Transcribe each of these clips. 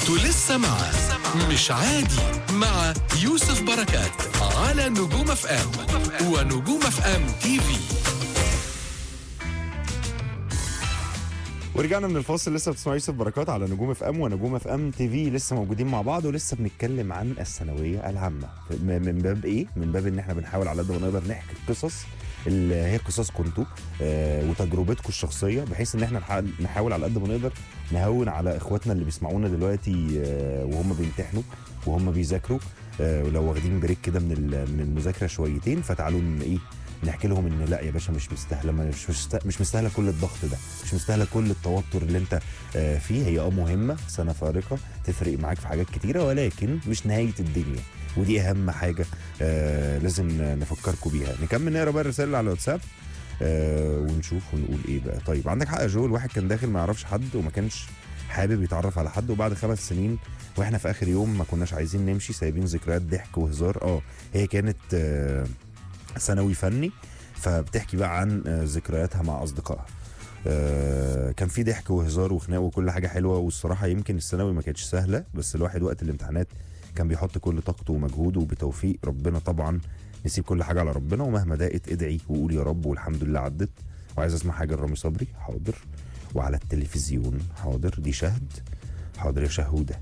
انتوا لسه مع مش عادي مع يوسف بركات على نجوم اف ام ونجوم اف ام تي في ورجعنا من الفاصل لسه بتسمعوا يوسف بركات على نجوم اف ام ونجوم اف ام تي في لسه موجودين مع بعض ولسه بنتكلم عن الثانويه العامه م- من باب ايه؟ من باب ان احنا بنحاول على قد ما نقدر نحكي القصص اللي هي قصصكم انتوا آه وتجربتكم الشخصيه بحيث ان احنا نح- نحاول على قد ما نقدر نهون على اخواتنا اللي بيسمعونا دلوقتي آه وهم بيمتحنوا وهم بيذاكروا آه ولو واخدين بريك كده من ال- من المذاكره شويتين فتعالوا ن- ايه نحكي لهم ان لا يا باشا مش مستاهله مش مش مش مستاهله كل الضغط ده مش مستاهله كل التوتر اللي انت آه، فيه هي اه مهمه سنه فارقه تفرق معاك في حاجات كتيره ولكن مش نهايه الدنيا ودي اهم حاجه آه لازم نفكركم بيها نكمل نقرا بقى الرسائل اللي على الواتساب آه ونشوف ونقول ايه بقى طيب عندك حق يا جو الواحد كان داخل ما يعرفش حد وما كانش حابب يتعرف على حد وبعد خمس سنين واحنا في اخر يوم ما كناش عايزين نمشي سايبين ذكريات ضحك وهزار اه هي كانت آه ثانوي فني فبتحكي بقى عن آه، ذكرياتها مع اصدقائها آه، كان في ضحك وهزار وخناق وكل حاجه حلوه والصراحه يمكن الثانوي ما كانتش سهله بس الواحد وقت الامتحانات كان بيحط كل طاقته ومجهوده وبتوفيق ربنا طبعا نسيب كل حاجه على ربنا ومهما ضاقت ادعي وقول يا رب والحمد لله عدت وعايز اسمع حاجه لرامي صبري حاضر وعلى التلفزيون حاضر دي شهد حاضر يا شهوده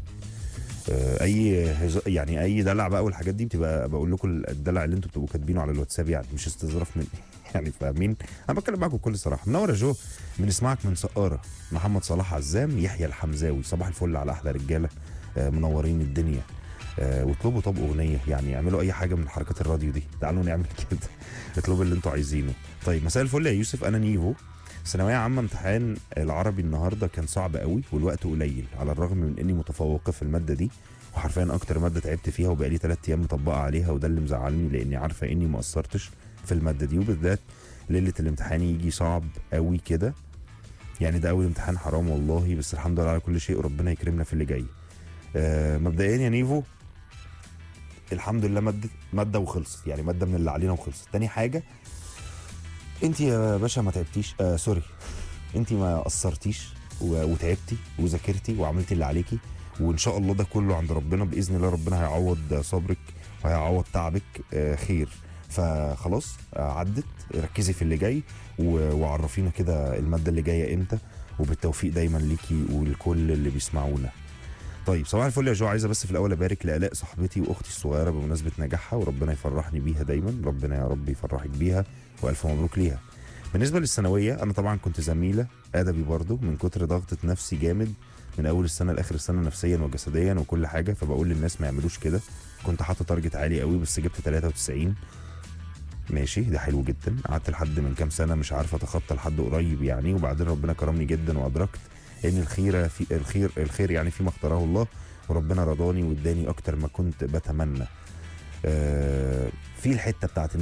آه، اي هز... يعني اي دلع بقى والحاجات دي بتبقى بقول لكم الدلع اللي انتوا بتبقوا كاتبينه على الواتساب يعني مش استظراف مني يعني فاهمين انا بتكلم معاكم بكل صراحه منور يا جو بنسمعك من سقاره محمد صلاح عزام يحيى الحمزاوي صباح الفل على احلى رجاله آه، منورين الدنيا آه، واطلبوا طب اغنيه يعني اعملوا اي حاجه من حركات الراديو دي تعالوا نعمل كده اطلبوا اللي انتوا عايزينه طيب مساء الفل يا يوسف انا نيفو ثانويه عامه امتحان العربي النهارده كان صعب قوي والوقت قليل على الرغم من اني متفوقه في الماده دي وحرفيا اكتر ماده تعبت فيها وبقالي ثلاث ايام مطبقه عليها وده اللي مزعلني لاني عارفه اني ما قصرتش في الماده دي وبالذات ليله الامتحان يجي صعب قوي كده يعني ده اول امتحان حرام والله بس الحمد لله على كل شيء وربنا يكرمنا في اللي جاي آه مبدئيا يا نيفو الحمد لله ماده ماده وخلصت يعني ماده من اللي علينا وخلصت تاني حاجه انت يا باشا ما تعبتيش آه سوري انت ما قصرتيش و- وتعبتي وذاكرتي وعملتي اللي عليكي وان شاء الله ده كله عند ربنا باذن الله ربنا هيعوض صبرك وهيعوض تعبك آه، خير فخلاص آه، عدت ركزي في اللي جاي و- وعرفينا كده الماده اللي جايه امتى وبالتوفيق دايما ليكي ولكل اللي بيسمعونا طيب صباح الفل يا جو عايزه بس في الاول ابارك لالاء صاحبتي واختي الصغيره بمناسبه نجاحها وربنا يفرحني بيها دايما ربنا يا رب يفرحك بيها والف مبروك ليها بالنسبه للثانويه انا طبعا كنت زميله ادبي برضو من كتر ضغطه نفسي جامد من اول السنه لاخر السنه نفسيا وجسديا وكل حاجه فبقول للناس ما يعملوش كده كنت حاطط تارجت عالي قوي بس جبت 93 ماشي ده حلو جدا قعدت لحد من كام سنه مش عارف اتخطى لحد قريب يعني وبعدين ربنا كرمني جدا وادركت ان الخير في الخير الخير يعني فيما اختاره الله وربنا رضاني واداني اكتر ما كنت بتمنى آه في الحته بتاعت ان